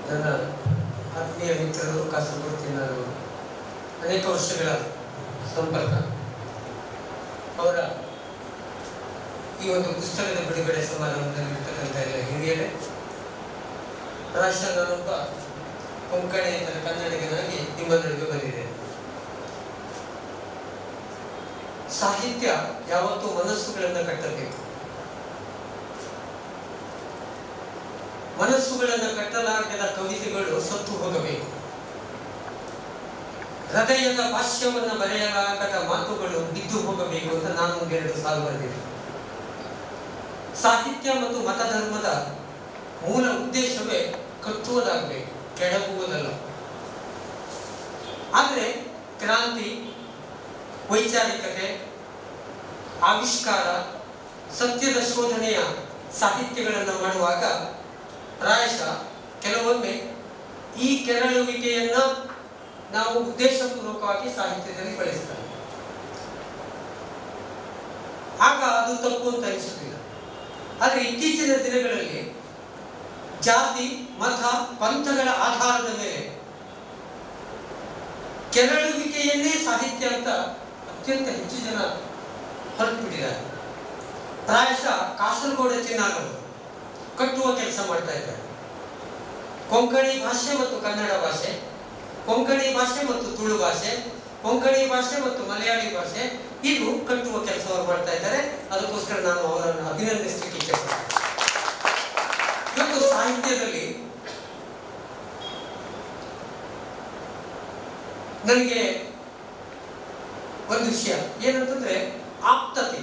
ನನ್ನ ಆತ್ಮೀಯ ಮಿತ್ರರು ಕಾಸರಗೋಡು ತಿನ್ನರು ಅನೇಕ ವರ್ಷಗಳ ಸಂಪರ್ಕ ಅವರ ಈ ಒಂದು ಪುಸ್ತಕದ ಬಿಡುಗಡೆ ಸಮಾರಂಭದಲ್ಲಿ ಇರ್ತಕ್ಕಂಥ ಎಲ್ಲ ಹಿರಿಯರೇ ರಾಷ್ಟ್ರ ನಾನೊಬ್ಬ ಕೊಂಕಣಿತರ ಕನ್ನಡಿಗನಾಗಿ ನಿಮ್ಮ ನಡುವೆ ಬಂದಿದ್ದೇನೆ ಸಾಹಿತ್ಯ ಯಾವತ್ತೂ ಮನಸ್ಸುಗಳನ್ನು ಕಟ್ಟಬೇಕು ಮನಸ್ಸುಗಳನ್ನು ಕಟ್ಟಲಾಗದ ಕವಿತೆಗಳು ಸತ್ತು ಹೋಗಬೇಕು ಹೃದಯದ ಭಾಷ್ಯವನ್ನು ಬರೆಯಲಾಗದ ಮಾತುಗಳು ಬಿದ್ದು ಹೋಗಬೇಕು ಅಂತ ನಾನು ಒಂದೆರಡು ಸಾಲು ಬರೆದಿದ್ದೆ ಸಾಹಿತ್ಯ ಮತ್ತು ಮತಧರ್ಮದ ಮೂಲ ಉದ್ದೇಶವೇ ಕಟ್ಟುವುದಾಗಬೇಕು ಕೆಡಗುವುದಲ್ಲ ಆದರೆ ಕ್ರಾಂತಿ ವೈಚಾರಿಕತೆ ಆವಿಷ್ಕಾರ ಸತ್ಯದ ಶೋಧನೆಯ ಸಾಹಿತ್ಯಗಳನ್ನು ಮಾಡುವಾಗ ಪ್ರಾಯಶಃ ಕೆಲವೊಮ್ಮೆ ಈ ಕೆರಳುವಿಕೆಯನ್ನ ನಾವು ಉದ್ದೇಶಪೂರ್ವಕವಾಗಿ ಸಾಹಿತ್ಯದಲ್ಲಿ ಬಳಸ್ತಾರೆ ಆಗ ಅದು ತಪ್ಪು ಅಂತ ಅನಿಸುತ್ತಿಲ್ಲ ಆದರೆ ಇತ್ತೀಚಿನ ದಿನಗಳಲ್ಲಿ ಜಾತಿ ಮತ ಪಂಥಗಳ ಆಧಾರದ ಮೇಲೆ ಕೆರಳುವಿಕೆಯನ್ನೇ ಸಾಹಿತ್ಯ ಅಂತ ಅತ್ಯಂತ ಹೆಚ್ಚು ಜನ ಹೊರಟು ಬಿಟ್ಟಿದ್ದಾರೆ ಪ್ರಾಯಶಃ ಕಾಸರಗೋಡ ಚಿನ್ನಾಗರು ಕಟ್ಟುವ ಕೆಲಸ ಮಾಡ್ತಾ ಇದ್ದಾರೆ ಕೊಂಕಣಿ ಭಾಷೆ ಮತ್ತು ಕನ್ನಡ ಭಾಷೆ ಕೊಂಕಣಿ ಭಾಷೆ ಮತ್ತು ತುಳು ಭಾಷೆ ಕೊಂಕಣಿ ಭಾಷೆ ಮತ್ತು ಮಲಯಾಳಿ ಭಾಷೆ ಇದು ಕಟ್ಟುವ ಕೆಲಸವನ್ನು ಮಾಡ್ತಾ ಇದ್ದಾರೆ ಅದಕ್ಕೋಸ್ಕರ ನಾನು ಅವರನ್ನು ಅಭಿನಂದಿಸಲಿಕ್ಕೆ ಇಚ್ಛೆಪಡ್ತೇನೆ ಇವತ್ತು ಸಾಹಿತ್ಯದಲ್ಲಿ ನನಗೆ ಒಂದು ವಿಷಯ ಏನಂತಂದ್ರೆ ಆಪ್ತತೆ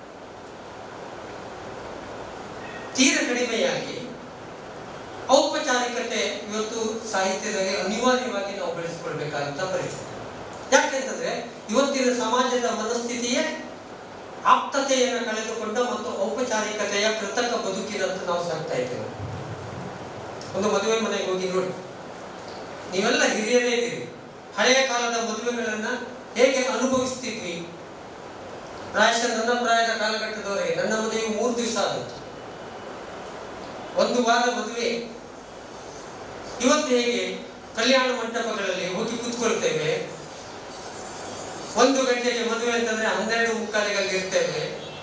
ತೀರ ಕಡಿಮೆಯಾಗಿ ಔಪಚಾರಿಕತೆ ಇವತ್ತು ಸಾಹಿತ್ಯದಲ್ಲಿ ಅನಿವಾರ್ಯವಾಗಿ ನಾವು ಬೆಳೆಸಿಕೊಳ್ಬೇಕಾದಂತ ಪರಿಸ್ಥಿತಿ ಯಾಕೆಂತಂದ್ರೆ ಇವತ್ತಿನ ಸಮಾಜದ ಮನಸ್ಥಿತಿಯೇ ಆಪ್ತತೆಯನ್ನು ಕಳೆದುಕೊಂಡ ಮತ್ತು ಔಪಚಾರಿಕತೆಯ ಕೃತಕ ಬದುಕಿನಂತ ನಾವು ಸಾಕ್ತಾ ಇದ್ದೇವೆ ಒಂದು ಮದುವೆ ಮನೆಗೆ ಹೋಗಿ ನೋಡಿ ನೀವೆಲ್ಲ ಹಿರಿಯರೇ ಇದ್ದೀರಿ ಹಳೆಯ ಕಾಲದ ಮದುವೆಗಳನ್ನ ಹೇಗೆ ಅನುಭವಿಸ್ತಿದ್ವಿ ಪ್ರಾಯಶಃ ನನ್ನ ಪ್ರಾಯದ ಕಾಲಘಟ್ಟದವರೆಗೆ ನನ್ನ ಮದುವೆ ಮೂರು ದಿವಸ ಆದದ್ದು ಒಂದು ವಾರ ಮದುವೆ ಇವತ್ತು ಹೇಗೆ ಕಲ್ಯಾಣ ಮಂಟಪಗಳಲ್ಲಿ ಹೋಗಿ ಕೂತ್ಕೊಳ್ತೇವೆ ಒಂದು ಗಂಟೆಗೆ ಮದುವೆ ಅಂತಂದ್ರೆ ಹನ್ನೆರಡು ಮುಕ್ಕಾಲಿಗಳಲ್ಲಿ ಇರ್ತೇವೆ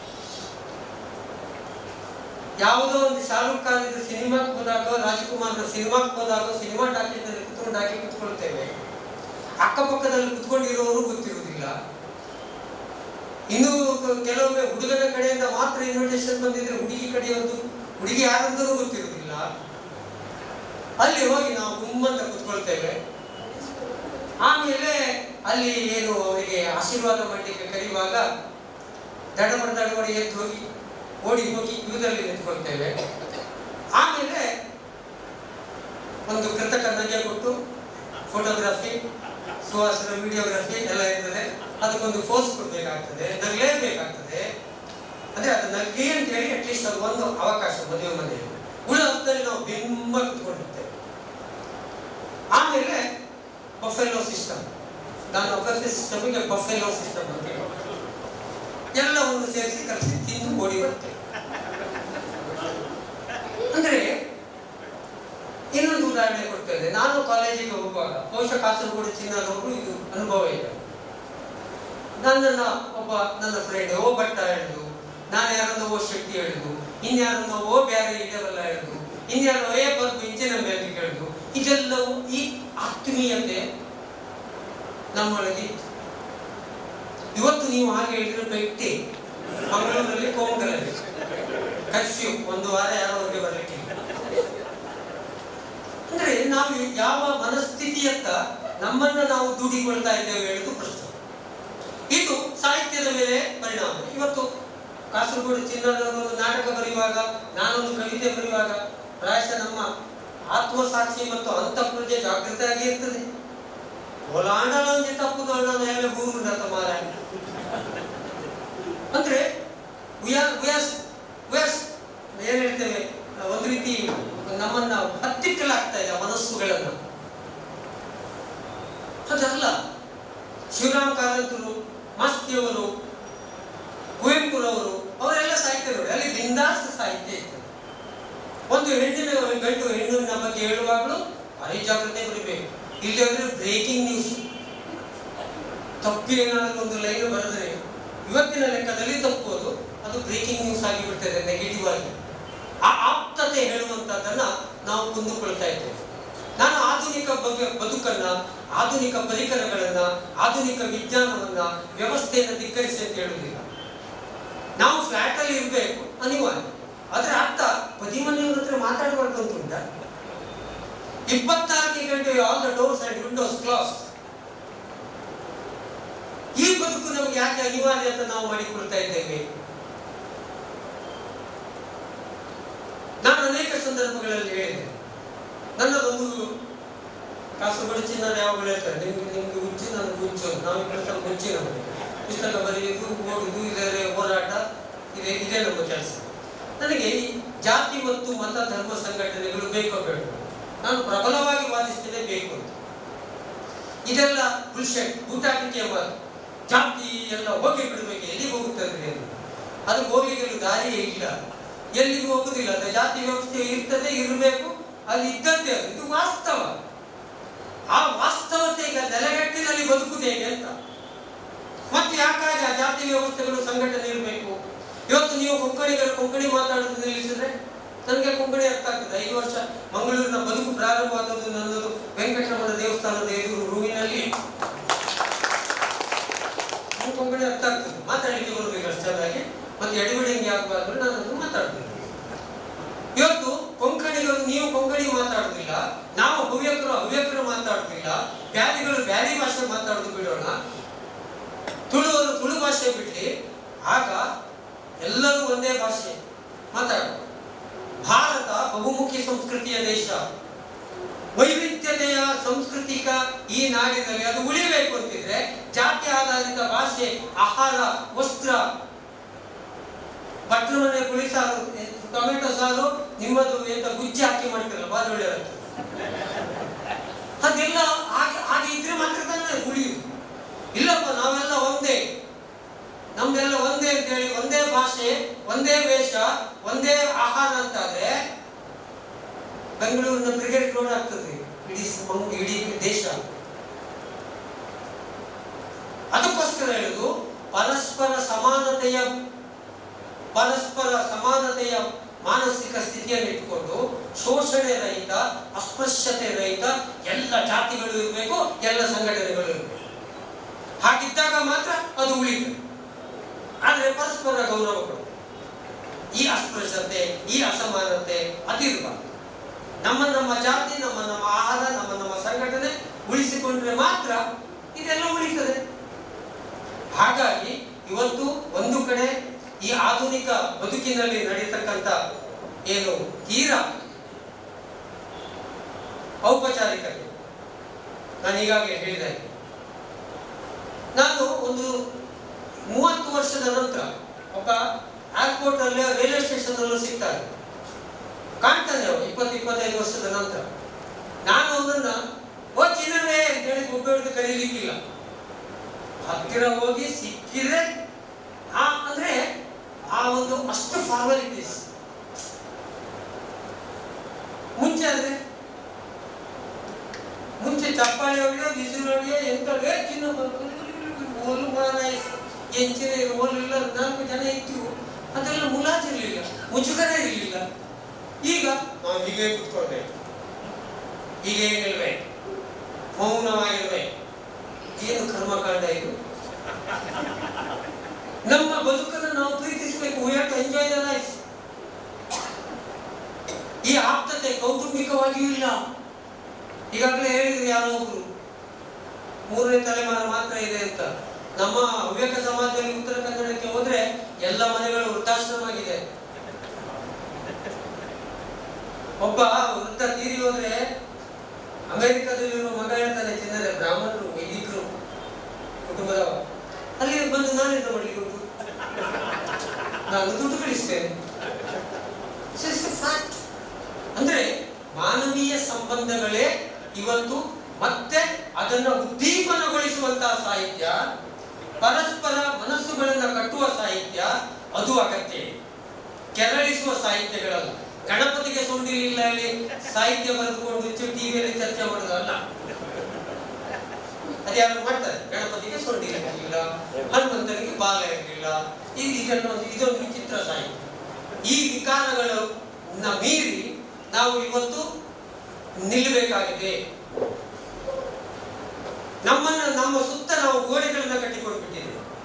ಯಾವುದೋ ಒಂದು ಶಾರುಖ್ ಖಾನ್ ಸಿನಿಮಾಕ್ಕೆ ಹೋದಾಗ ರಾಜ್ಕುಮಾರ್ನ ಸಿನಿಮಾಕ್ಕೆ ಹೋದಾಗ ಸಿನಿಮಾ ಟಾಕೀಸ್ನಲ್ಲಿ ಕುತ್ಕೊಂಡು ಹಾಕಿ ಕುತ್ಕೊಳ್ತೇವೆ ಅಕ್ಕಪಕ್ಕದಲ್ಲಿ ಕುತ್ಕೊಂಡಿರೋರು ಗೊತ್ತಿರುವುದಿಲ್ಲ ಇನ್ನು ಕೆಲವೊಮ್ಮೆ ಹುಡುಗನ ಕಡೆಯಿಂದ ಮಾತ್ರ ಇನ್ವಿಟೇಷನ್ ಬಂದಿದ್ರೆ ಹುಡುಗಿ ಕಡೆಯೊಂದು ಹುಡುಗಿ ಯಾರಂತಲೂ ಗೊತ್ತಿರುವುದಿಲ್ಲ ಅಲ್ಲಿ ಹೋಗಿ ನಾವು ಗುಮ್ಮಂತ ಕುತ್ಕೊಳ್ತೇವೆ ಆಮೇಲೆ ಅಲ್ಲಿ ಏನು ಅವರಿಗೆ ಆಶೀರ್ವಾದ ಮಾಡಲಿಕ್ಕೆ ಕರೆಯುವಾಗ ದಡಮಡ ದಡಮಡ ಎದ್ದು ಹೋಗಿ ಓಡಿ ಹೋಗಿ ಕ್ಯೂದಲ್ಲಿ ನಿಂತ್ಕೊಳ್ತೇವೆ ಆಮೇಲೆ ಒಂದು ಕೃತಕ ನಗೆ ಕೊಟ್ಟು ಫೋಟೋಗ್ರಫಿ ಸುವಾಸನ ವಿಡಿಯೋಗ್ರಫಿ ಎಲ್ಲ ಇರ್ತದೆ ಅದಕ್ಕೊಂದು ಫೋರ್ಸ್ ಕೊಡ್ಬೇಕಾಗ್ತದೆ ನಗಲೇಬೇಕಾಗ್ತದೆ ಅಂದ್ರೆ ಅದು ನಗ್ಗೆ ಅಂತ ಹೇಳಿ ಅಟ್ಲೀಸ್ಟ್ ಅದು ಒಂದು ಅವಕಾಶ ಮದುವೆ ಮನೆಯಲ್ಲಿ ಉಳ ಹೊತ್ತಲ್ಲಿ ನಾವು ಬಿಂಬ ಕುತ್ಕೊಂಡಿರ್ತೇವೆ ಆಮೇಲೆ ಬಫೆಲೋ ಸಿಸ್ಟಮ್ ನಾನು ಬಫೆ ಸಿಸ್ಟಮ್ಗೆ ಬಫೆಲೋ ಸಿಸ್ಟಮ್ ಅಂತ ಹೇಳಿ ಎಲ್ಲವನ್ನು ಸೇರಿಸಿ ಕಲಿಸಿ ತಿಂದು ಓಡಿ ಬರ್ತೇವೆ ಅಂದ್ರೆ ಇನ್ನೊಂದು ಉದಾಹರಣೆ ಕೊಡ್ತೇನೆ ನಾನು ಕಾಲೇಜಿಗೆ ಹೋಗುವಾಗ ಬಹುಶಃ ಕಾಸರಗೋಡು ಚಿನ್ನದವರು ಇದು ಅನುಭವ ಇದೆ ನನ್ನನ್ನ ಒಬ್ಬ ನನ್ನ ಫ್ರೆಂಡ್ ಓ ಭಟ್ಟ ಹೇಳಿದ್ರು ನಾನು ಯಾರನ್ನ ಓ ಶೆಟ್ಟಿ ಹೇಳಿದ್ರು ಇನ್ಯಾರನ್ನ ಓ ಬ್ಯಾರೆ ಇಡವಲ್ಲ ಹೇಳಿದ್ರು ಇನ್ಯಾರೋ ಏ ಬರ್ದು ಇಂಚಿನ ಮೇಲೆ ಹೇಳಿದ್ರು ಇದೆಲ್ಲವೂ ಈ ಆತ್ಮೀಯತೆ ನಮ್ಮೊಳಗೆ ಇತ್ತು ಇವತ್ತು ನೀವು ಹಾಗೆ ಹೇಳಿದ್ರೆ ಬೆಟ್ಟಿ ಮಂಗಳೂರಲ್ಲಿ ಕೋಮಂಗಲಲ್ಲಿ ಕರ್ಫ್ಯೂ ಒಂದು ವಾರ ಯಾರೋ ಅವ್ರಿಗೆ ಬರ್ಲಿಕ್ಕೆ ಅಂದ್ರೆ ನಾವು ಯಾವ ಮನಸ್ಥಿತಿಯತ್ತ ನಮ್ಮನ್ನ ನಾವು ದುಡಿಕೊಳ್ತಾ ಇದ್ದೇವೆ ಹೇಳುದು ಪ್ರಶ್ನೆ ಇದು ಸಾಹಿತ್ಯದ ಮೇಲೆ ಪರಿಣಾಮ ಇವತ್ತು ಕಾಸರಗೋಡು ಚಿನ್ನದವರು ನಾಟಕ ಬರೆಯುವಾಗ ನಾನೊಂದು ಕವಿತೆ ಬರೆಯುವಾಗ ಪ್ರಾಯಶಃ ನಮ್ಮ ಆತ್ಮಸಾಕ್ಷಿ ಮತ್ತು ಅಂತಃಪ್ರಜ್ಞೆ ಜಾಗೃತಿಯಾಗಿ ಇರ್ತದೆ ಒಲಾಂಡಲಂಗೆ ತಪ್ಪುದೊಳ್ಳ ಮೇಲೆ ಭೂಮಿರತ ಮಾರಾಯ ಅಂದ್ರೆ ಉಯಾಸ್ ಉಯಾಸ್ ಉಯಾಸ್ ಏನ್ ಹೇಳ್ತೇವೆ ಒಂದು ರೀತಿ ನಮ್ಮನ್ನ ಹತ್ತಿಕ್ಕಲಾಗ್ತಾ ಇದೆ ಮನಸ್ಸುಗಳನ್ನ ಅದಲ್ಲ ಶಿವರಾಮ್ ಕಾರಂತರು ಮಾಸ್ತಿಯವರು ಕುವೆಂಪುರವರು ಅವರೆಲ್ಲ ಸಾಹಿತ್ಯ ನೋಡಿ ಅಲ್ಲಿ ಬಿಂದಾಸ್ ಸಾಹಿತ್ಯ ಇತ್ತು ಒಂದು ಹೆಣ್ಣಿನ ಗಂಡು ಹೆಣ್ಣಿನ ಬಗ್ಗೆ ಹೇಳುವಾಗಲೂ ಭಾರಿ ಜಾಗ್ರತೆ ಬರಬೇಕು ಇಲ್ಲಿ ಅಂದ್ರೆ ಬ್ರೇಕಿಂಗ್ ನ್ಯೂಸ್ ತಪ್ಪು ಏನಾದರೂ ಒಂದು ಲೈನ್ ಬರೆದ್ರೆ ಇವತ್ತಿನ ಲೆಕ್ಕದಲ್ಲಿ ತಪ್ಪೋದು ಅದು ಬ್ರೇಕಿಂಗ್ ನ್ಯೂಸ್ ಆಗಿ ಬಿಡ್ತದೆ ನೆಗೆಟಿವ್ ಆಗಿ ಆ ಆಪ್ತತೆ ಹೇಳುವಂತದ್ದನ್ನ ನಾವು ಕುಂದುಕೊಳ್ತಾ ಇದ್ದೇವೆ ನಾನು ಆಧುನಿಕ ಬಗೆ- ಬದುಕನ್ನ ಆಧುನಿಕ ಪರಿಕರಗಳನ್ನ ಆಧುನಿಕ ವಿಜ್ಞಾನವನ್ನ ವ್ಯವಸ್ಥೆಯನ್ನು ಧಿಕ್ಕರಿಸಿ ಅಂತ ಹೇಳುವುದಿಲ್ಲ ನಾವು ಫ್ಲಾಟ್ ಅಲ್ಲಿ ಇರಬೇಕು ಅನಿವಾರ್ಯ ಅದರ ಅರ್ಥ ಪದಿಮನೆಯವ್ರ ಹತ್ರ ಮಾತಾಡಬಾರ್ದು ಅಂತ ಉಂಟಾ ಇಪ್ಪತ್ನಾಲ್ಕು ಗಂಟೆ all the doors and windows class ಈ ಬದುಕು ನಮಗೆ ಯಾಕೆ ಅನಿವಾರ್ಯ ಅಂತ ನಾವು ಮಾಡಿಕೊಳ್ತಾ ಇದ್ದೇವೆ ನಾನು ಅನೇಕ ಸಂದರ್ಭಗಳಲ್ಲಿ ಹೇಳಿದೆ ನನ್ನದೊಂದು ಕಾಸರಗೋಡು ಚಿನ್ನದ ಯಾವಾಗಲೂ ಹೇಳ್ತಾರೆ ನಿಮ್ಗೆ ನಿಮ್ಗೆ ಹುಚ್ಚು ನನಗೆ ಹುಚ್ಚು ನಾವು ಇಬ್ಬರು ಸ್ವಲ್ಪ ಹುಚ್ಚಿನ ಮನೆ ಪುಸ್ತಕ ಬರೆಯುವುದು ಓದುದು ಇದರ ಹೋರಾಟ ಇದೆ ಇದೇ ನಮ್ಮ ಕೆಲಸ ನನಗೆ ಈ ಜಾತಿ ಮತ್ತು ಮತ ಧರ್ಮ ಸಂಘಟನೆಗಳು ಬೇಕೋ ಬೇಡ ನಾನು ಪ್ರಬಲವಾಗಿ ವಾದಿಸ್ತೇನೆ ಬೇಕು ಅಂತ ಇದೆಲ್ಲ ಬುಲ್ಶೆಟ್ ಊಟಾಟಿಕೆಯ ಮಾತು ಜಾತಿ ಎಲ್ಲ ಹೋಗಿ ಬಿಡಬೇಕು ಎಲ್ಲಿಗೆ ಹೋಗುತ್ತದೆ ಅಂತ ಅದಕ್ಕೆ ಹೋಗ್ಲಿಕ್ಕೆ ಎಲ್ಲೂ ದಾರಿಯೇ ಇಲ್ಲ ಎಲ್ಲಿಗೂ ಹೋಗುದಿಲ್ಲ ಅದು ಜಾತಿ ವ್ಯವಸ್ಥೆ ಇರ್ತದೆ ಇರಬೇಕು ಅಲ್ಲಿ ಇದ್ದದ್ದೇ ಅದು. ಇದು ವಾಸ್ತವ ಆ ವಾಸ್ತವತೆಗೆ ನೆಲೆಗಟ್ಟಿನಲ್ಲಿ ಬದುಕುವುದು ಹೇಗೆ ಅಂತ ಮತ್ತೆ ಯಾಕಾಗಿ ಆ ಜಾತಿ ವ್ಯವಸ್ಥೆಗಳು ಸಂಘಟನೆ ಇರಬೇಕು ಇವತ್ತು ನೀವು ಕೊಂಕಣಿಗರು ಕೊಂಕಣಿ ಮಾತಾಡೋದು ನಿಲ್ಲಿಸಿದ್ರೆ ನನಗೆ ಕೊಂಕಣಿ ಅರ್ಥ ಆಗ್ತದೆ ಐದು ವರ್ಷ ಮಂಗಳೂರಿನ ಬದುಕು ಪ್ರಾರಂಭವಾದದ್ದು ನನ್ನದು ವೆಂಕಟರಮಣ ದೇವಸ್ಥಾನದ ಎದುರು ರೂಮಿನಲ್ಲಿ ನನಗೆ ಕೊಂಕಣಿ ಅರ್ಥ ಆಗ್ತದೆ ಮಾತಾಡಲಿಕ್ಕೆ ಬರುವುದಿಲ್ಲ ಅಷ್ಟು ಚೆನ್ನಾಗಿ ಮತ್ತೆ ಎಡಬಿಡಿಂಗ್ ಆಗಬಾರ್ದು ನಾನು ಅದನ್ನು ಮಾತಾಡ್ತೇನೆ ಇವತ್ತು ಕೊಂಕಣಿಗರು ನೀವು ಕೊಂಕಣಿ ಮಾತಾಡುದಿಲ್ಲ ನಾವು ಹವ್ಯಕರು ಹವ್ಯಕರು ಮಾತಾಡುದಿಲ್ಲ ಬ್ಯಾಲಿಗಳು ಬ್ಯಾಲಿ ಭಾಷೆ ಮಾತಾಡೋದು ಬಿಡೋಣ ತುಳುವರು ತುಳು ಭಾಷೆ ಬಿಡ್ಲಿ ಆಗ ಎಲ್ಲರೂ ಒಂದೇ ಭಾಷೆ ಮಾತಾಡೋಣ ಭಾರತ ಬಹುಮುಖಿ ಸಂಸ್ಕೃತಿಯ ದೇಶ ವೈವಿಧ್ಯತೆಯ ಸಾಂಸ್ಕೃತಿಕ ಈ ನಾಡಿನಲ್ಲಿ ಅದು ಉಳಿಬೇಕು ಅಂತಿದ್ರೆ ಜಾತಿ ಆಧಾರಿತ ಭಾಷೆ ಆಹಾರ ವಸ್ತ್ರ ಭಟ್ರ ಮನೆ ಪುಳಿ ಸಾರು ಎ, ಟೊಮೆಟೊ ಸಾರು ನಿಮ್ಮದು ಎಂತ ಗುಜ್ಜಿ ಹಾಕಿ ಮಾಡ್ತಿರಲ್ಲ ಬಾರಿ ಒಳ್ಳೆಯದಾಗ್ತದೆ ಅದೆಲ್ಲ ಹಾಗೆ ಹಾಗೆ ಇದ್ರೆ ಮಾತ್ರ ತಾನೇ ಉಳಿಯುದು ಇಲ್ಲಪ್ಪ ನಾವೆಲ್ಲ ಒಂದೇ ನಮ್ದೆಲ್ಲ ಒಂದೇ ಅಂತ ಹೇಳಿ ಒಂದೇ ಭಾಷೆ ಒಂದೇ ವೇಷ ಒಂದೇ ಆಹಾರ ಅಂತಾದ್ರೆ ಬೆಂಗಳೂರಿನ ಬ್ರಿಗೇಡ್ ರೋಡ್ ಆಗ್ತದೆ ಇಡೀ ಸ- ಇಡೀ ದೇಶ ಅದಕ್ಕೋಸ್ಕರ ಹೇಳುದು ಪರಸ್ಪರ ಸಮಾನತೆಯ ಪರಸ್ಪರ ಸಮಾನತೆಯ ಮಾನಸಿಕ ಸ್ಥಿತಿಯನ್ನು ಇಟ್ಕೊಂಡು ಶೋಷಣೆ ರಹಿತ ಅಸ್ಪೃಶ್ಯತೆ ರಹಿತ ಎಲ್ಲ ಜಾತಿಗಳು ಇರಬೇಕು ಎಲ್ಲ ಸಂಘಟನೆಗಳು ಇರಬೇಕು ಹಾಗಿದ್ದಾಗ ಮಾತ್ರ ಅದು ಉಳಿತದೆ ಆದರೆ ಪರಸ್ಪರ ಗೌರವ ಕೊಡಬೇಕು ಈ ಅಸ್ಪೃಶ್ಯತೆ ಈ ಅಸಮಾನತೆ ಅದಿರಬಾರ್ದು ನಮ್ಮ ನಮ್ಮ ಜಾತಿ ನಮ್ಮ ನಮ್ಮ ಆಹಾರ ನಮ್ಮ ನಮ್ಮ ಸಂಘಟನೆ ಉಳಿಸಿಕೊಂಡ್ರೆ ಮಾತ್ರ ಇದೆಲ್ಲ ಉಳಿತದೆ ಹಾಗಾಗಿ ಇವತ್ತು ಒಂದು ಕಡೆ ಈ ಆಧುನಿಕ ಬದುಕಿನಲ್ಲಿ ನಡೀತಕ್ಕಂಥ ಏನು ತೀರಾ ಔಪಚಾರಿಕತೆ ನಾನು ಈಗಾಗಲೇ ಹೇಳಿದೆ ನಾನು ಒಂದು ಮೂವತ್ತು ವರ್ಷದ ನಂತರ ಒಬ್ಬ ಏರ್ಪೋರ್ಟ್ ಅಲ್ಲಿ ರೈಲ್ವೆ ಸ್ಟೇಷನ್ ಅಲ್ಲೂ ಸಿಗ್ತಾರೆ ಕಾಣ್ತಾನೆ ಅವನು ಇಪ್ಪತ್ತು ಇಪ್ಪತ್ತೈದು ವರ್ಷದ ನಂತರ ನಾನು ಅವನನ್ನ ಓ ಚಿನ್ನವೇ ಅಂತ ಹೇಳಿ ಒಬ್ಬ ಕರೀಲಿಕ್ಕಿಲ್ಲ ಹತ್ತಿರ ಹೋಗಿ ಸಿಕ್ಕಿದ್ರೆ ಆ ಅಂದ್ರೆ ಆ ಒಂದು ಅಷ್ಟು ಫಾರ್ಮಾಲಿಟೀಸ್ ಮುಂಚೆ ಆದ್ರೆ ಮುಂಚೆ ಚಪ್ಪಾಳೆ ಹೊಡೆಯೋ ಬಿಸಿಲು ಹೊಡೆಯೋ ಎಂತ ಏ ಚಿನ್ನ ಓಲು ಮಾರಾಯಿಸ್ ಎಂಚಿನ ಓಲು ಇಲ್ಲ ನಾಲ್ಕು ಜನ ಇತ್ತು ಅದೆಲ್ಲ ಮುಲಾಜಿರ್ಲಿಲ್ಲ ಮುಜುಗರ ಇರಲಿಲ್ಲ ಈಗ ನಾವು ಹೀಗೆ ಕುತ್ಕೊಳ್ಬೇಕು ಹೀಗೆ ನಿಲ್ಬೇಕು ಮೌನವಾಗಿರ್ಬೇಕು ಏನು ಕರ್ಮಕಾಂಡ ಇದು ನಮ್ಮ ಬದುಕನ್ನು ನಾವು ಪ್ರೀತಿಸಬೇಕು we have to enjoy the life ಈ ಆಪ್ತತೆ ಕೌಟುಂಬಿಕವಾಗಿಯೂ ಇಲ್ಲ ಈಗಾಗಲೇ ಹೇಳಿದ್ರು ಯಾರೋ ಒಬ್ರು ಮೂರನೇ ತಲೆಮಾರು ಮಾತ್ರ ಇದೆ ಅಂತ ನಮ್ಮ ಹವ್ಯಕ ಸಮಾಜದಲ್ಲಿ ಉತ್ತರ ಕನ್ನಡಕ್ಕೆ ಹೋದ್ರೆ ಎಲ್ಲ ಮನೆಗಳು ವೃದ್ಧಾಶ್ರಮ ಆಗಿದೆ ಒಬ್ಬ ವೃದ್ಧ ತೀರಿ ಹೋದ್ರೆ ಅಮೆರಿಕದಲ್ಲಿರುವ ಮಗ ಹೇಳ್ತಾನೆ ಚಿನ್ನದ ಬ್ರಾಹ್ಮಣರು ವೈದಿಕರು ಕುಟುಂಬದವ ಅಲ್ಲಿ ಬಂದು ನಾನೆಂತ ಮಾಡ್ಲಿಕ್ಕೆ ಉಂಟು ನಾನು ದುಡ್ಡು ಕಳಿಸ್ತೇನೆ So it's a fact. ಅಂದ್ರೆ ಮಾನವೀಯ ಸಂಬಂಧಗಳೇ ಇವತ್ತು ಮತ್ತೆ ಅದನ್ನ ಉದ್ದೀಪನಗೊಳಿಸುವಂತಹ ಸಾಹಿತ್ಯ ಪರಸ್ಪರ ಮನಸ್ಸುಗಳನ್ನ ಕಟ್ಟುವ ಸಾಹಿತ್ಯ ಅದು ಅಗತ್ಯ ಇದೆ. ಕೆರಳಿಸುವ ಸಾಹಿತ್ಯಗಳಲ್ಲ ಗಣಪತಿಗೆ ಸೊಂಡಿಲಿಲ್ಲ ಹೇಳಿ ಸಾಹಿತ್ಯ ಬರೆದುಕೊಂಡು ಟಿವಿಯಲ್ಲಿ ಚರ್ಚೆ ಮಾಡೋದಲ್ಲ ಅದ್ಯಾರು ಮಾಡ್ತಾರೆ ಗಣಪತಿಗೆ ಸೊಂಡಿಲ ಇರಲಿಲ್ಲ ಹನುಮಂತನಿಗೆ ಬಾಲ ಇರಲಿಲ್ಲ ಇದು ಇದನ್ನು ಇದೊಂದು ವಿಚಿತ್ರ ಸಾಹಿತ್ಯ ಈ ವಿಕಾರಗಳನ್ನ ಮೀರಿ ನಾವು ಇವತ್ತು ನಿಲ್ಲಬೇಕಾಗಿದೆ ನಮ್ಮನ್ನ ನಮ್ಮ ಸುತ್ತ ನಾವು ಗೋಡೆಗಳನ್ನ ಕಟ್ಟಿಕೊಂಡು ಬಿಟ್ಟಿದ್ದೇವೆ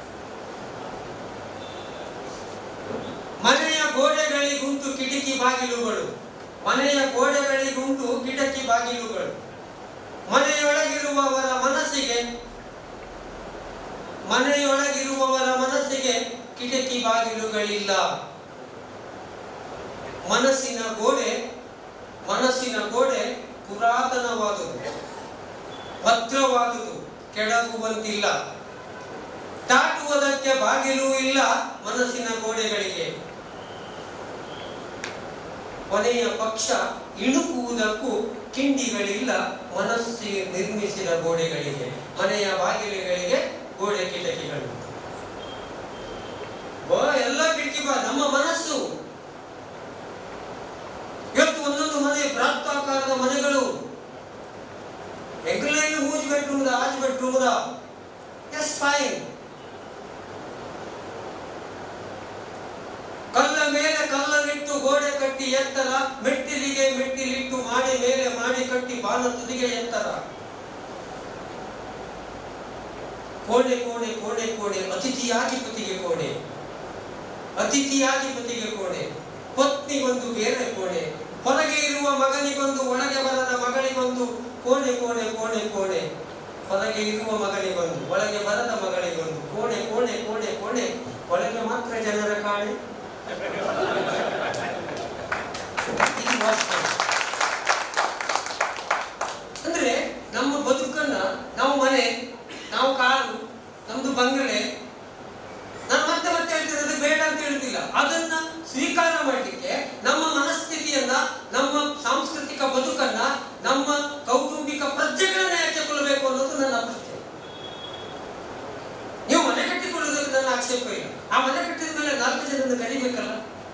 ಮನೆಯ ಗೋಡೆಗಳಿಗುಂಟು ಕಿಟಕಿ ಬಾಗಿಲುಗಳು ಮನೆಯ ಗೋಡೆಗಳಿಗುಂಟು ಕಿಟಕಿ ಬಾಗಿಲುಗಳು ಮನೆಯೊಳಗಿರುವವರ ಮನಸ್ಸಿಗೆ ಮನೆಯೊಳಗಿರುವವರ ಮನಸ್ಸಿಗೆ ಕಿಟಕಿ ಬಾಗಿಲುಗಳಿಲ್ಲ ಮನಸ್ಸಿನ ಗೋಡೆ ಮನಸ್ಸಿನ ಗೋಡೆ ಪುರಾತನವಾದುದು ಭದ್ರವಾದುದು ಕೆಡಗುವಂತಿಲ್ಲ ದಾಟುವುದಕ್ಕೆ ಬಾಗಿಲು ಇಲ್ಲ ಮನಸ್ಸಿನ ಗೋಡೆಗಳಿಗೆ ಕೊನೆಯ ಪಕ್ಷ ಇಣುಕುವುದಕ್ಕೂ ಕಿಂಡಿಗಳಿಲ್ಲ ಮನಸ್ಸಿಗೆ ನಿರ್ಮಿಸಿದ ಗೋಡೆಗಳಿಗೆ ಮನೆಯ ಬಾಗಿಲುಗಳಿಗೆ ಗೋಡೆ ಕಿಟಕಿಗಳು ಓ, ಎಲ್ಲ ಕಿಟಕಿ ಬಾ ನಮ್ಮ ಮನಸ್ಸು ಇವತ್ತು ಒಂದೊಂದು ಮನೆ ಪ್ರಾಪ್ತಾಕಾರದ ಮನೆಗಳು ಎಂಕ್ಲೈನ್ ಮೂಜ್ ಬೆಡ್ರೂಮ್ದ ಆಜ್ ಬೆಡ್ರೂಮ್ದ ಎಸ್ ಫೈನ್ ಕಲ್ಲ ಮೇಲೆ ಕಲ್ಲನ್ನಿಟ್ಟು ಗೋಡೆ ಕಟ್ಟಿ ಎತ್ತರ ಮೆಟ್ಟಿಲಿಗೆ ಮೆಟ್ಟಿಲಿಟ್ಟು ಮಾಡಿ ಮೇಲೆ ಮಾಡಿ ಕಟ್ಟಿ ಬಾಲ ತುದಿಗೆ ಎತ್ತರ ಕೋಣೆ ಕೋಣೆ ಕೋಣೆ ಕೋಣೆ ಅತಿಥಿಯಾಗಿ ಪತಿಗೆ ಕೋಣೆ ಅತಿಥಿಯಾಗಿ ಪತಿಗೆ ಕೋಣೆ ಪತ್ನಿಗೊಂದು ಬೇರೆ ಕೋಣೆ ಹೊರಗೆ ಇರುವ ಮಗನಿಗೊಂದು ಒಳಗೆ ಬರದ ಮಗಳಿಗೊಂದು ಕೋಣೆ ಕೋಣೆ ಕೋಣೆ ಕೋಣೆ ಹೊರಗೆ ಇರುವ ಮಗಳಿಗೊಂದು ಒಳಗೆ ಬರದ ಮಗಳಿಗೊಂದು ಕೋಣೆ ಕೋಣೆ ಕೋಣೆ ಕೋಣೆ ಒಳಗೆ ಮಾತ್ರ ಜನರ ಕಾಣೆ ಇದು ವಾಸ್ತವ. ಅಂದ್ರೆ ನಮ್ಮ ಬದುಕನ್ನ ನಾವು ಮನೆ ನಾವು ಕಾರು ನಮ್ದು ಬಂಗಲೆ ನಾನು ಮತ್ತೆ ಮತ್ತೆ ಹೇಳ್ತಿರೋದು ಬೇಡ ಅಂತ ಹೇಳ್ತಿಲ್ಲ ಅದನ್ನ ಸ್ವೀಕಾರ ಮಾಡಲಿಕ್ಕೆ ನಮ್ಮ ಮನಸ್ಥಿತಿಯನ್ನ ನಮ್ಮ ಸಾಂಸ್ಕೃತಿಕ ಬದುಕನ್ನ ನಮ್ಮ ಕೌಟುಂಬಿಕ ಪ್ರಜ್ಞೆಗಳನ್ನ ಯಾಕೆಕೊಳ್ಳಬೇಕು ಅನ್ನೋದು ನನ್ನ ಪ್ರಶ್ನೆ ನೀವು ಮನೆ ಕಟ್ಟಿಕೊಳ್ಳುವುದಕ್ಕೆ ನನ್ನ ಆಕ್ಷೇಪ ಇಲ್ಲ ಆ ಮನೆ ಕಟ್ಟಿದ ಮೇಲೆ ನಾಲ್ಕು ಜನರನ್ನು ಕರಿಬೇಕಲ್ಲ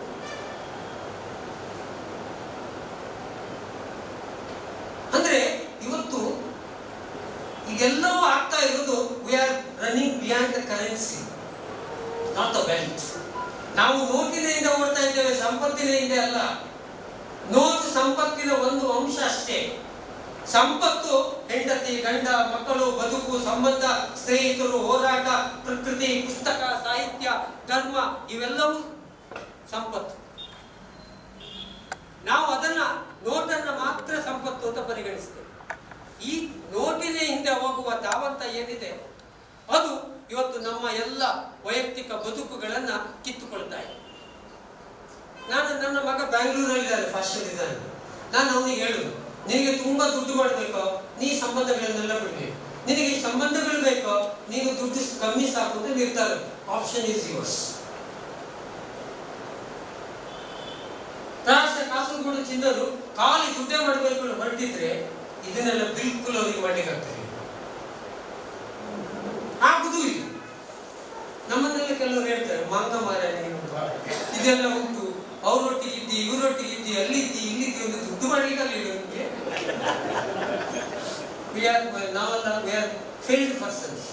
ಅಂದ್ರೆ ಇವತ್ತು ಇದೆಲ್ಲವೂ ಆಗ್ತಾ ಇರೋದು we are running beyond the currency not the belt ನಾವು ನೋಟಿನಿಂದ ಓಡ್ತಾ ಇದ್ದೇವೆ ಸಂಪತ್ತಿನ ಹಿಂದೆ ಅಲ್ಲ ನೋಟು ಸಂಪತ್ತಿನ ಒಂದು ಅಂಶ ಅಷ್ಟೇ ಸಂಪತ್ತು ಹೆಂಡತಿ ಗಂಡ ಮಕ್ಕಳು ಬದುಕು ಸಂಬಂಧ ಸ್ನೇಹಿತರು ಹೋರಾಟ ಪ್ರಕೃತಿ ಪುಸ್ತಕ ಸಾಹಿತ್ಯ ಧರ್ಮ ಇವೆಲ್ಲವೂ ಸಂಪತ್ತು ನಾವು ಅದನ್ನ ನೋಟನ್ನ ಮಾತ್ರ ಸಂಪತ್ತು ಅಂತ ಪರಿಗಣಿಸ್ತೇವೆ ಈ ನೋಟಿನ ಹಿಂದೆ ಹೋಗುವ ಧಾವಂತ ಏನಿದೆ ಅದು ಇವತ್ತು ನಮ್ಮ ಎಲ್ಲ ವೈಯಕ್ತಿಕ ಬದುಕುಗಳನ್ನ ಕಿತ್ತುಕೊಳ್ತಾ ಇದೆ ನಾನು ನನ್ನ ಮಗ ಬ್ಯಾಂಗ್ಳೂರಲ್ಲಿದ್ದಾರೆ ಫ್ಯಾಷನ್ ಡಿಸೈನ್ ನಾನು ಅವನಿಗೆ ಹೇಳುದು ನಿನಗೆ ತುಂಬಾ ದುಡ್ಡು ಮಾಡಬೇಕೋ ನೀ ಸಂಬಂಧಗಳನ್ನೆಲ್ಲ ಬಿಡ್ಬೇಕು ನಿನಗೆ ಈ ಸಂಬಂಧಗಳು ಬೇಕೋ ನೀನು ದುಡ್ಡು ಕಮ್ಮಿ ಸಾಕು ಅಂತ ನಿರ್ಧಾರ ಆಪ್ಷನ್ ಇಸ್ ಯುವರ್ಸ್ ಪ್ರಾಯಶ ಕಾಸರಗೋಡು ಚಿನ್ನರು ಖಾಲಿ ದುಡ್ಡೇ ಮಾಡಬೇಕು ಅಂತ ಹೊರಟಿದ್ರೆ ಇದನ್ನೆಲ್ಲ ಬಿಲ್ಕುಲ್ ಅವ್ರಿಗೆ ಮಾಡ್ಲಿಕ್ಕೆ ಆಗ್ತದೆ ಆಗುದೂ ಇಲ್ಲ ನಮ್ಮನ್ನೆಲ್ಲ ಕೆಲವರು ಹೇಳ್ತಾರೆ ಮಂಗ ಮಾರ ನೀನು ಇದೆಲ್ಲ ಉಂಟು ಅವರೊಟ್ಟಿಗೆ ಇದ್ದಿ ಇವರೊಟ್ಟಿಗೆ ಇದ್ದಿ ಅಲ್ಲಿದ್ದಿ ಇಲ್ಲಿದ್ದಿ ಒಂದು ದುಡ್ಡು ಮಾಡ್ಲಿಕ್ಕೆ ಆಗಲಿಲ್ಲ ನಿಮಗೆ ವಿ ಆರ್ ನಾವೆಲ್ಲ ವಿ ಆರ್ ಫೇಲ್ಡ್ ಪರ್ಸನ್ಸ್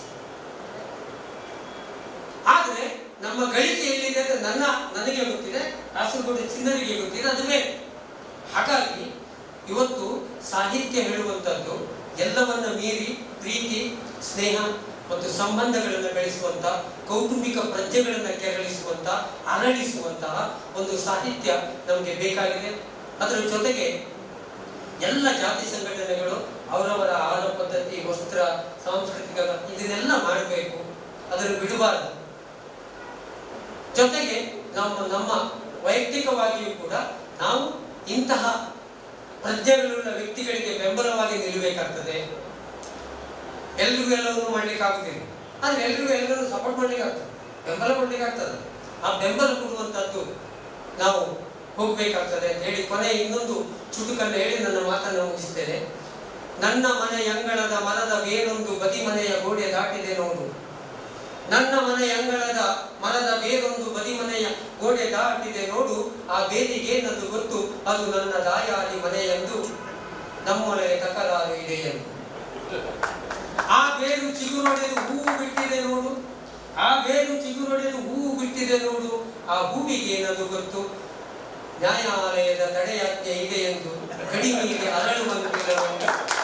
ಆದ್ರೆ ನಮ್ಮ ಗಳಿಕೆ ಎಲ್ಲಿದೆ ಅಂತ ನನ್ನ ನನಗೆ ಗೊತ್ತಿದೆ ಕಾಸರಗೋಡು ಚಿನ್ನರಿಗೆ ಗೊತ್ತಿದೆ ಅದು ಬೇರೆ ಹಾಗಾಗಿ ಇವತ್ತು ಸಾಹಿತ್ಯ ಹೇಳುವಂಥದ್ದು ಎಲ್ಲವನ್ನ ಮೀರಿ ಪ್ರೀತಿ ಸ್ನೇಹ ಮತ್ತು ಸಂಬಂಧಗಳನ್ನು ಬೆಳೆಸುವಂತ ಕೌಟುಂಬಿಕ ಪ್ರಜ್ಞೆಗಳನ್ನು ಕೆರಳಿಸುವಂತ ಅರಳಿಸುವಂತಹ ಒಂದು ಸಾಹಿತ್ಯ ನಮಗೆ ಬೇಕಾಗಿದೆ ಅದರ ಜೊತೆಗೆ ಎಲ್ಲ ಜಾತಿ ಸಂಘಟನೆಗಳು ಅವರವರ ಆಹಾರ ಪದ್ಧತಿ ವಸ್ತ್ರ ಸಾಂಸ್ಕೃತಿಕ ಇದನ್ನೆಲ್ಲ ಮಾಡಬೇಕು ಅದನ್ನು ಬಿಡಬಾರದು ಜೊತೆಗೆ ನಮ್ಮ ನಮ್ಮ ವೈಯಕ್ತಿಕವಾಗಿಯೂ ಕೂಡ ನಾವು ಇಂತಹ ಪ್ರಜ್ಞೆಗಳುಳ್ಳ ವ್ಯಕ್ತಿಗಳಿಗೆ ಬೆಂಬಲವಾಗಿ ನಿಲ್ಲಬೇಕಾಗ್ತದೆ ಎಲ್ರಿಗೂ ಎಲ್ಲವನ್ನು ಮಾಡ್ಲಿಕ್ಕೆ ಆಗುದಿಲ್ಲ ಆದ್ರೆ ಎಲ್ರಿಗೂ ಎಲ್ಲರೂ ಸಪೋರ್ಟ್ ಮಾಡ್ಲಿಕ್ಕೆ ಆಗ್ತದೆ ಬೆಂಬಲ ಕೊಡ್ಲಿಕ್ಕೆ ಆಗ್ತದೆ ಆ ಬೆಂಬಲ ಕೊಡುವಂತದ್ದು ನಾವು ಹೋಗ್ಬೇಕಾಗ್ತದೆ ಅಂತ ಹೇಳಿ ಕೊನೆ ಇನ್ನೊಂದು ಚುಟುಕನ್ನು ಹೇಳಿ ನನ್ನ ಮಾತನ್ನು ಮುಗಿಸ್ತೇನೆ ನನ್ನ ಮನೆ ಅಂಗಳದ ಮರದ ಬೇರೊಂದು ಬದಿ ಮನೆಯ ಗೋಡೆ ದಾಟಿದೆ ನೋಡು ನನ್ನ ಮನೆಯ ಅಂಗಳದ ಮರದ ಬೇರೊಂದು ಬದಿಮನೆಯ ಗೋಡೆ ದಾಟಿದೆ ನೋಡು ಆ ಬೇರಿಗೇನದು ಗೊತ್ತು ಅದು ನನ್ನ ದಾಯಾದಿ ಮನೆಯೆಂದು ನಮ್ಮೊಳಗೆ ತಕರಾರು ಇದೆ ಎಂದು ಆ ಬೇರು ಚಿಗುರೊಡೆದು ಹೂವು ಬಿಟ್ಟಿದೆ ನೋಡು ಆ ಬೇರು ಚಿಗುರೊಡೆದು ಹೂವು ಬಿಟ್ಟಿದೆ ನೋಡು ಆ ಹೂವಿಗೆ ಏನದು ಗೊತ್ತು ನ್ಯಾಯಾಲಯದ ತಡೆಯಾಜ್ಞೆ ಇದೆ ಎಂದು ಕಡಿಮೆಗೆ ಅರಳುವಂತಿಲ್ಲ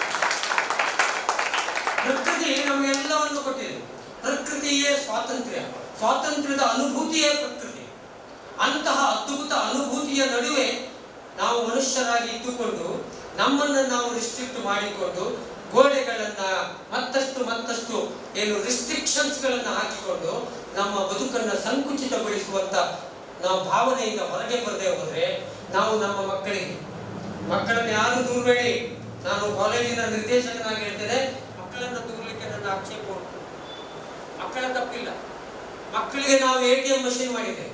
ಪ್ರಕೃತಿ ನಮಗೆಲ್ಲವನ್ನು ಕೊಟ್ಟಿದೆ ಪ್ರಕೃತಿಯೇ ಸ್ವಾತಂತ್ರ್ಯ ಸ್ವಾತಂತ್ರ್ಯದ ಅನುಭೂತಿಯೇ ಪ್ರಕೃತಿ ಅಂತಹ ಅದ್ಭುತ ಅನುಭೂತಿಯ ನಡುವೆ ನಾವು ಮನುಷ್ಯರಾಗಿ ಇದ್ದುಕೊಂಡು ನಮ್ಮನ್ನು ನಾವು ರಿಸ್ಟ್ರಿಕ್ಟ್ ಮಾಡಿಕೊಂಡು ಗೋಡೆಗಳನ್ನ ಮತ್ತಷ್ಟು ಮತ್ತಷ್ಟು ಏನು ರಿಸ್ಟ್ರಿಕ್ಷನ್ಸ್ ಗಳನ್ನ ಹಾಕಿಕೊಂಡು ನಮ್ಮ ಬದುಕನ್ನ ಸಂಕುಚಿತಗೊಳಿಸುವಂತ ನಾವು ಭಾವನೆಯಿಂದ ಹೊರಗೆ ಬರದೆ ಹೋದ್ರೆ ನಾವು ನಮ್ಮ ಮಕ್ಕಳಿಗೆ ಮಕ್ಕಳನ್ನ ಯಾರು ದೂರಬೇಡಿ ನಾನು ಕಾಲೇಜಿನ ನಿರ್ದೇಶಕನಾಗಿ ಹೇಳ್ತೇನೆ ಮಕ್ಕಳನ್ನ ದೂರಲಿಕ್ಕೆ ನನ್ನ ಆಕ್ಷೇಪ ಉಂಟು ಮಕ್ಕಳ ತಪ್ಪಿಲ್ಲ ಮಕ್ಕಳಿಗೆ ನಾವು ಎ ಟಿ ಎಂ ಮಷೀನ್ ಮಾಡಿದ್ದೇವೆ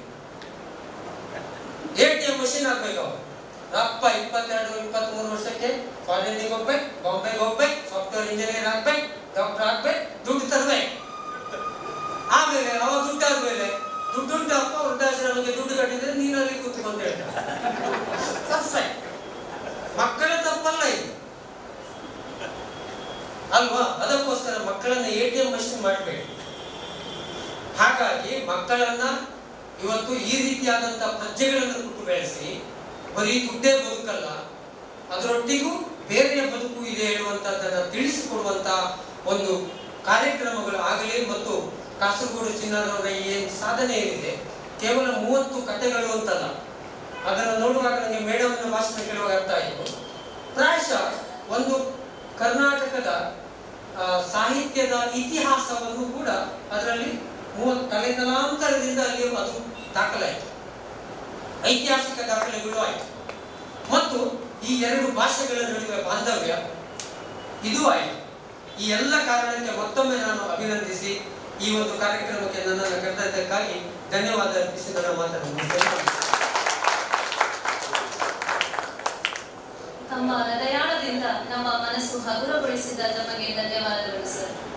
ಎ ಟಿ ಎಂ ಮಷೀನ್ ಆಗ್ಬೇಕು ಅವ್ರು ರಪ್ಪ ಇಪ್ಪತ್ತೆರಡು ಇಪ್ಪತ್ತ್ ಮೂರು ವರ್ಷಕ್ಕೆ ಫಾರಿನ್ಗೆ ಹೋಗ್ಬೇಕು ಬಾಂಬೆಗೆ ಹೋಗ್ಬೇಕು ಸಾಫ್ಟ್ವೇರ್ ಇಂಜಿನಿಯರ್ ಆಗ್ಬೇಕು ಡಾಕ್ಟರ್ ಆಗ್ಬೇಕು ದುಡ್ಡು ತರ್ಬೇಕು ಆಮೇಲೆ ಅವ ದುಡ್ಡು ಆದ್ಮೇಲೆ ದುಡ್ಡು ಉಂಟಪ್ಪ ವೃದ್ಧಾಶ್ರಮಕ್ಕೆ ದುಡ್ಡು ಕಟ್ಟಿದ್ರೆ ನೀನಲ್ಲಿ ಕೂತ್ಕೊಂತ ಹೇಳ್ತಾರೆ Perfect. ಮಕ್ಕಳ ತಪ್ಪಲ್ಲ ಇದು ಅಲ್ವಾ ಅದಕ್ಕೋಸ್ಕರ ಮಕ್ಕಳನ್ನ ಎ ಟಿ ಎಂ ಮಷಿನ್ ಮಾಡಬೇಡಿ ಹಾಗಾಗಿ ಮಕ್ಕಳನ್ನ ಇವತ್ತು ಈ ರೀತಿಯಾದಂತಹ ಪ್ರಜ್ಞೆಗಳನ್ನು ಕೊಟ್ಟು ಬೆಳೆಸಿ ಬರೀ ದುಡ್ಡೇ ಬದುಕಲ್ಲ ಅದರೊಟ್ಟಿಗೂ ಬೇರೆಯ ಬದುಕು ಇದೆ ಹೇಳುವಂತದ್ದನ್ನ ತಿಳಿಸಿಕೊಡುವಂತ ಒಂದು ಕಾರ್ಯಕ್ರಮಗಳು ಆಗಲಿ ಮತ್ತು ಕಾಸರಗೋಡು ಚಿನ್ನರವರ ಏನ್ ಸಾಧನೆ ಏನಿದೆ ಕೇವಲ ಮೂವತ್ತು ಕಥೆಗಳು ಅಂತಲ್ಲ ಅದನ್ನು ನೋಡುವಾಗ ನನಗೆ ಮೇಡಮ್ನ ಭಾಷಣ ಕೇಳುವಾಗ ಅರ್ಥ ಆಯಿತು ಪ್ರಾಯಶಃ ಒಂದು ಕರ್ನಾಟಕದ ಆ, ಸಾಹಿತ್ಯದ ಇತಿಹಾಸವನ್ನು ಕೂಡ ಅದರಲ್ಲಿ ಮೂವತ್ತು ತಲೆತಲಾಂತರದಿಂದ ಅಲ್ಲಿ ಅದು ದಾಖಲಾಯಿತು ಐತಿಹಾಸಿಕ ದಾಖಲೆಗಳು ಆಯಿತು ಮತ್ತು ಈ ಎರಡು ಭಾಷೆಗಳ ನಡುವೆ ಬಾಂಧವ್ಯ ಇದು ಆಯಿತು ಈ ಎಲ್ಲ ಕಾರಣಕ್ಕೆ ಮತ್ತೊಮ್ಮೆ ನಾನು ಅಭಿನಂದಿಸಿ ಈ ಒಂದು ಕಾರ್ಯಕ್ರಮಕ್ಕೆ ನನ್ನನ್ನು ಕರೆದದ್ದಕ್ಕಾಗಿ ಧನ್ಯವಾದ ಅರ್ಪಿಸಿ ನನ್ನ ಮಾತನ್ನು ಮುಗಿಸ್ತೇನೆ. ತಮ್ಮ ಹೃದಯಾಳದಿಂದ ನಮ್ಮ ಮನಸ್ಸು ಹಗುರಗೊಳಿಸಿದ ತಮಗೆ ಧನ್ಯವಾದಗಳು ಸರ್